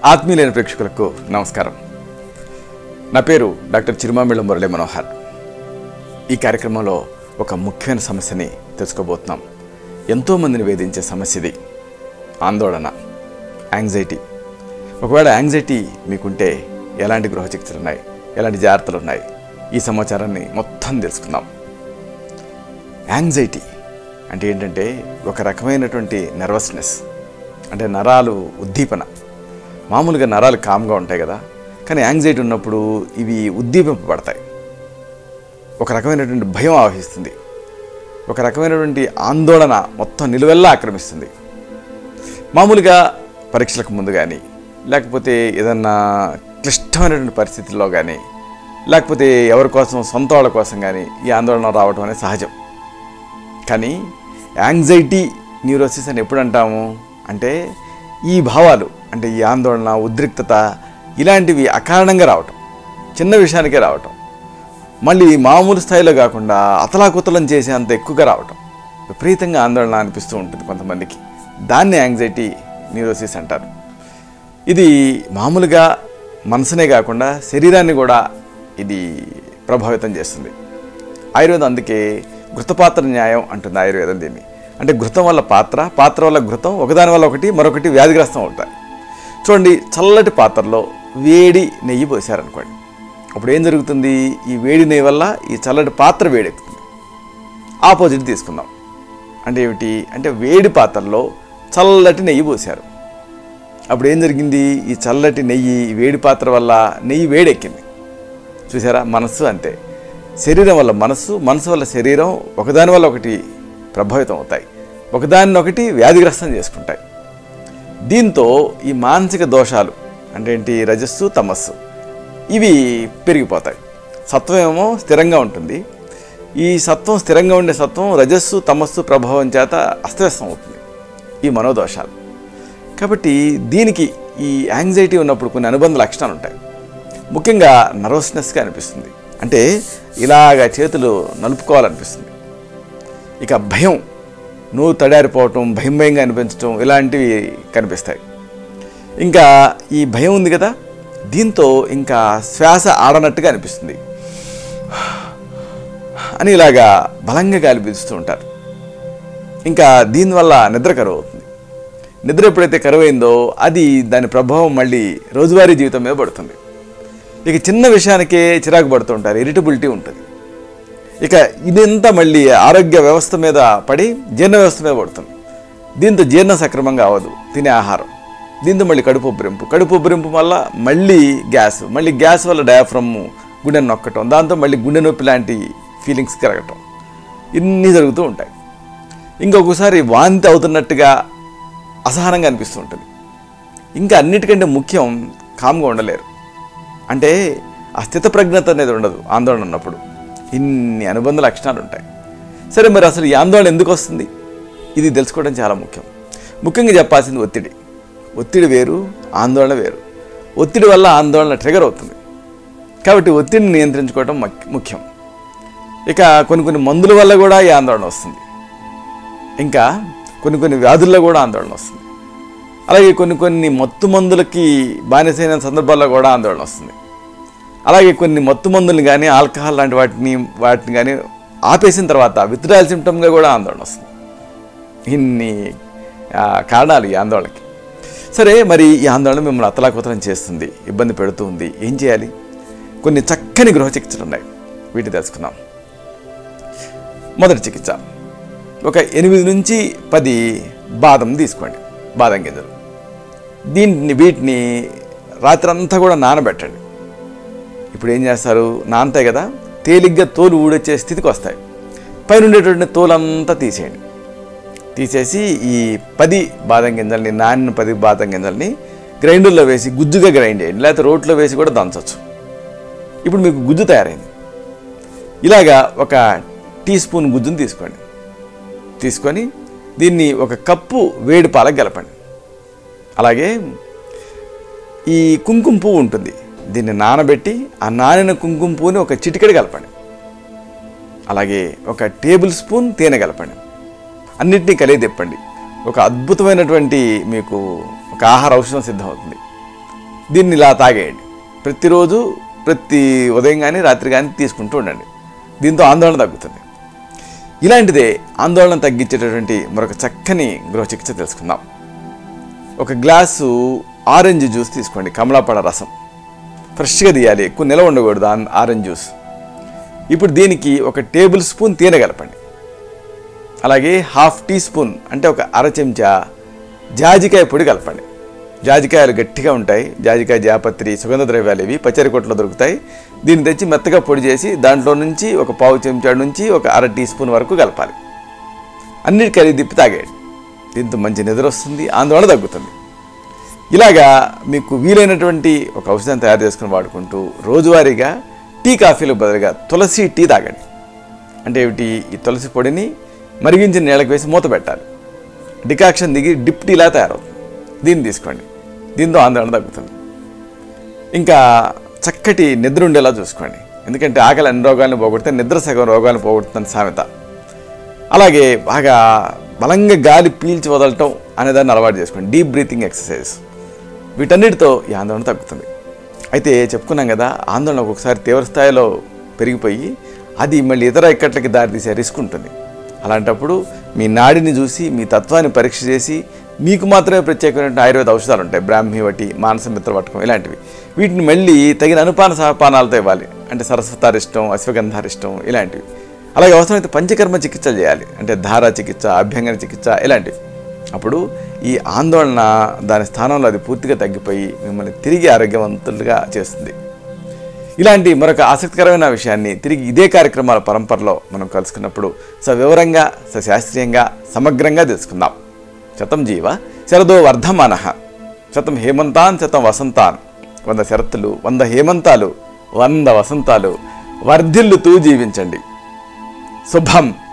ఆత్మీయులైన ప్రేక్షకులకు నమస్కారం నా పేరు డాక్టర్ చిరుమామిళ్ళ మురళీ మనోహర్ ఈ కార్యక్రమంలో ఒక ముఖ్యమైన సమస్యని తెలుసుకోబోతున్నాం ఎంతోమందిని వేధించే సమస్య ఇది ఆందోళన యాంగ్జైటీ ఒకవేళ యాంగ్జైటీ మీకుంటే ఎలాంటి గృహ చికిత్సలు ఉన్నాయి ఎలాంటి జాగ్రత్తలు ఉన్నాయి ఈ సమాచారాన్ని మొత్తం తెలుసుకుందాం యాంగ్జైటీ అంటే ఏంటంటే ఒక రకమైనటువంటి నర్వస్నెస్ అంటే నరాలు ఉద్దీపన మామూలుగా నరాలు కామ్గా ఉంటాయి కదా కానీ యాంగ్జైటీ ఉన్నప్పుడు ఇవి ఉద్దీపింపబడతాయి ఒక రకమైనటువంటి భయం ఆవహిస్తుంది ఒక రకమైనటువంటి ఆందోళన మొత్తం నిలువెల్లా ఆక్రమిస్తుంది మామూలుగా పరీక్షలకు ముందు కానీ లేకపోతే ఏదన్నా క్లిష్టమైనటువంటి పరిస్థితుల్లో కానీ లేకపోతే ఎవరి కోసం సొంత వాళ్ళ కోసం కానీ ఈ ఆందోళన రావటం అనేది సహజం కానీ యాంగ్జైటీ న్యూరోసిస్ అని ఎప్పుడు అంటాము అంటే ఈ భావాలు అంటే ఈ ఆందోళన ఉద్రిక్తత ఇలాంటివి అకారణంగా రావటం చిన్న విషయానికే రావటం మళ్ళీ మామూలు స్థాయిలో కాకుండా అతలాకుతలం చేసే అంత ఎక్కువగా రావటం విపరీతంగా ఆందోళన అనిపిస్తూ ఉంటుంది కొంతమందికి దాన్ని యాంగ్జైటీ న్యూరోసిస్ అంటారు ఇది మామూలుగా మనసునే కాకుండా శరీరాన్ని కూడా ఇది ప్రభావితం చేస్తుంది ఆయుర్వేదం అందుకే ఘృతపాత్ర న్యాయం అంటుంది ఆయుర్వేదం దీన్ని అంటే ఘృతం వల్ల పాత్ర పాత్ర వల్ల ఘృతం ఒకదాని వల్ల ఒకటి మరొకటి వ్యాధిగ్రస్తం అవుతాయి చూడండి చల్లటి పాత్రలో వేడి నెయ్యి పోసారనుకోండి అప్పుడు ఏం జరుగుతుంది ఈ వేడి నెయ్యి వల్ల ఈ చల్లటి పాత్ర వేడెక్కుతుంది ఆపోజిట్ తీసుకుందాం అంటే ఏమిటి అంటే వేడి పాత్రలో చల్లటి నెయ్యి పోసారు అప్పుడు ఏం జరిగింది ఈ చల్లటి నెయ్యి ఈ వేడి పాత్ర వల్ల నెయ్యి వేడెక్కింది చూసారా మనస్సు అంతే శరీరం వల్ల మనస్సు మనసు వల్ల శరీరం ఒకదాని వల్ల ఒకటి ప్రభావితం అవుతాయి ఒకదాన్ని ఒకటి వ్యాధిగ్రస్తం చేసుకుంటాయి దీంతో ఈ మానసిక దోషాలు అంటే ఏంటి రజస్సు తమస్సు ఇవి పెరిగిపోతాయి సత్వం ఏమో స్థిరంగా ఉంటుంది ఈ సత్వం స్థిరంగా ఉండే సత్వం రజస్సు తమస్సు ప్రభావం చేత అస్తవ్యస్తం అవుతుంది ఈ మనోదోషాలు కాబట్టి దీనికి ఈ యాంగ్జైటీ ఉన్నప్పుడు కొన్ని అనుబంధ లక్షణాలు ఉంటాయి ముఖ్యంగా నర్వస్నెస్గా అనిపిస్తుంది అంటే ఇలాగ చేతులు నలుపుకోవాలనిపిస్తుంది ఇక భయం నువ్వు తడారిపోవటం భయం భయంగా అనిపించటం ఇలాంటివి కనిపిస్తాయి ఇంకా ఈ భయం ఉంది కదా దీంతో ఇంకా శ్వాస ఆడనట్టుగా అనిపిస్తుంది అని ఇలాగా బలంగా గాలి పీలుస్తూ ఉంటారు ఇంకా దీనివల్ల నిద్ర కరువు అవుతుంది నిద్ర ఎప్పుడైతే కరువైందో అది దాని ప్రభావం మళ్ళీ రోజువారీ జీవితం మీద పడుతుంది ఇక చిన్న విషయానికే చిరాకు పడుతూ ఉంటారు ఇరిటబిలిటీ ఉంటుంది ఇక ఇదంతా మళ్ళీ ఆరోగ్య వ్యవస్థ మీద పడి జీర్ణ వ్యవస్థ మీద పడుతుంది దీంతో జీర్ణ సక్రమంగా అవ్వదు తినే ఆహారం దీంతో మళ్ళీ కడుపు ఉబ్బరింపు కడుపు ఉబ్బరింపు వల్ల మళ్ళీ గ్యాస్ మళ్ళీ గ్యాస్ వల్ల డయాఫ్రమ్ గుండెను నొక్కటం దాంతో మళ్ళీ గుండె నొప్పి లాంటి ఫీలింగ్స్ కలగటం ఇన్ని జరుగుతూ ఉంటాయి ఇంకొకసారి వాంతి అవుతున్నట్టుగా అసహనంగా అనిపిస్తూ ఉంటుంది ఇంకా అన్నిటికంటే ముఖ్యం కామ్గా ఉండలేరు అంటే ఆ స్థితప్రజ్ఞత అనేది ఉండదు ఆందోళన ఉన్నప్పుడు ఇన్ని అనుబంధ లక్షణాలు ఉంటాయి సరే మరి అసలు ఈ ఆందోళన ఎందుకు వస్తుంది ఇది తెలుసుకోవడం చాలా ముఖ్యం ముఖ్యంగా చెప్పాల్సింది ఒత్తిడి ఒత్తిడి వేరు ఆందోళన వేరు ఒత్తిడి వల్ల ఆందోళన ట్రిగర్ అవుతుంది కాబట్టి ఒత్తిడిని నియంత్రించుకోవడం మక్- ముఖ్యం ఇక కొన్ని కొన్ని మందుల వల్ల కూడా ఈ ఆందోళన వస్తుంది ఇంకా కొన్ని కొన్ని వ్యాధుల్లో కూడా ఆందోళన వస్తుంది అలాగే కొన్ని కొన్ని మత్తు మందులకి బానిసైన సందర్భాల్లో కూడా ఆందోళన వస్తుంది అలాగే కొన్ని మత్తు మందులు కానీ ఆల్కహాల్ లాంటి వాటిని వాటిని కానీ ఆపేసిన తర్వాత విత్డ్రాయల్ సిమ్టమ్గా కూడా ఆందోళన వస్తుంది ఇన్ని ఆ, కారణాలు ఈ ఆందోళనకి సరే మరి ఈ ఆందోళన మిమ్మల్ని అతలాకుతలం చేస్తుంది ఇబ్బంది పెడుతుంది ఏం చేయాలి కొన్ని చక్కని గృహ చికిత్సలు ఉన్నాయి వీటి తెలుసుకుందాం మొదటి చికిత్స ఒక ఎనిమిది నుంచి పది బాదం తీసుకోండి బాదం గింజలు దీన్ని వీటిని రాత్రంతా కూడా నానబెట్టండి ఇప్పుడు ఏం చేస్తారు నానతాయి కదా తేలిగ్గా తోలు ఊడొచ్చే స్థితికి వస్తాయి పైన ఉండేటువంటి తోలంతా తీసేయండి తీసేసి ఈ పది బాదం గింజల్ని నానిన పది బాదం గింజల్ని గ్రైండర్లో వేసి గుజ్జుగా గ్రైండ్ చేయండి లేకపోతే రోట్లో వేసి కూడా దంచవచ్చు ఇప్పుడు మీకు గుజ్జు తయారైంది ఇలాగా ఒక టీ స్పూన్ గుజ్జుని తీసుకోండి తీసుకొని దీన్ని ఒక కప్పు వేడి పాలకు గలపండి అలాగే ఈ కుంకుమ పువ్వు ఉంటుంది దీన్ని నానబెట్టి ఆ నానిన కుంకుమ పువ్వుని ఒక చిటికెడు కలపండి అలాగే ఒక టేబుల్ స్పూన్ తేనె కలపండి అన్నిటినీ కలిగి తిప్పండి ఒక అద్భుతమైనటువంటి మీకు ఒక ఆహార ఔషధం సిద్ధమవుతుంది దీన్ని ఇలా తాగేయండి ప్రతిరోజు ప్రతి ఉదయం కానీ రాత్రి కానీ తీసుకుంటూ ఉండండి దీంతో ఆందోళన తగ్గుతుంది ఇలాంటిదే ఆందోళన తగ్గించేటటువంటి మరొక చక్కని గృహ చికిత్స తెలుసుకుందాం ఒక గ్లాసు ఆరెంజ్ జ్యూస్ తీసుకోండి కమలాపడ రసం ఫ్రెష్గా తీయాలి ఎక్కువ నిలవ ఉండకూడదు ఆ ఆరెంజ్ జ్యూస్ ఇప్పుడు దీనికి ఒక టేబుల్ స్పూన్ తేనె కలపండి అలాగే హాఫ్ టీ స్పూన్ అంటే ఒక అర చెంచా జాజికాయ పొడి కలపండి జాజికాయలు గట్టిగా ఉంటాయి జాజికాయ జాపత్రి సుగంధ ద్రవ్యాలు ఇవి పచ్చరి కొట్లో దొరుకుతాయి దీన్ని తెచ్చి మెత్తగా పొడి చేసి దాంట్లో నుంచి ఒక పావు చెంచా నుంచి ఒక అర టీ స్పూన్ వరకు కలపాలి అన్నిటి కలిపి దిప్పి తాగేయండి దీంతో మంచి నిద్ర వస్తుంది ఆందోళన తగ్గుతుంది ఇలాగా మీకు వీలైనటువంటి ఒక ఔషధం తయారు చేసుకుని వాడుకుంటూ రోజువారీగా టీ కాఫీలకు బదులుగా తులసి టీ తాగండి అంటే ఏమిటి ఈ తులసి పొడిని మరిగించిన నీళ్ళకి వేసి మూత పెట్టాలి డికాక్షన్ దిగి డిప్ టీలా తయారవుతుంది దీన్ని తీసుకోండి దీంతో ఆందోళన తగ్గుతుంది ఇంకా చక్కటి నిద్ర ఉండేలా చూసుకోండి ఎందుకంటే ఆకలి అన్ని రోగాలను పోగొడితే నిద్ర సగం రోగాలను పోగొడుతుంది సామెత అలాగే బాగా బలంగా గాలి పీల్చి వదలటం అనేదాన్ని అలవాటు చేసుకోండి డీప్ బ్రీతింగ్ ఎక్సర్సైజ్ వీటన్నిటితో ఈ ఆందోళన తగ్గుతుంది అయితే చెప్పుకున్నాం కదా ఆందోళన ఒక్కొక్కసారి తీవ్ర స్థాయిలో పెరిగిపోయి అది మళ్ళీ ఇతర ఇక్కట్లకి దారితీసే రిస్క్ ఉంటుంది అలాంటప్పుడు మీ నాడిని చూసి మీ తత్వాన్ని పరీక్ష చేసి మీకు మాత్రమే ప్రత్యేకమైన ఆయుర్వేద ఔషధాలు ఉంటాయి బ్రాహ్మి వటి మానసమిత్ర వటకం ఇలాంటివి వీటిని మళ్ళీ తగిన అనుపాన సహపానాలతో ఇవ్వాలి అంటే సరస్వతారిష్టం అశ్వగంధారిష్టం ఇలాంటివి అలాగే అవసరమైతే పంచకర్మ చికిత్సలు చేయాలి అంటే ధారా చికిత్స అభ్యంగన చికిత్స ఇలాంటివి అప్పుడు ఈ ఆందోళన దాని స్థానంలో అది పూర్తిగా తగ్గిపోయి మిమ్మల్ని తిరిగి ఆరోగ్యవంతులుగా చేస్తుంది ఇలాంటి మరొక ఆసక్తికరమైన విషయాన్ని తిరిగి ఇదే కార్యక్రమాల పరంపరలో మనం కలుసుకున్నప్పుడు సవివరంగా సశాస్త్రీయంగా సమగ్రంగా తెలుసుకుందాం శతం జీవ శరదో వర్ధమాన శతం హేమంతాన్ శతం వసంతాన్ వంద శరత్తులు వంద హేమంతాలు వంద వసంతాలు వర్ధిల్లుతూ జీవించండి శుభం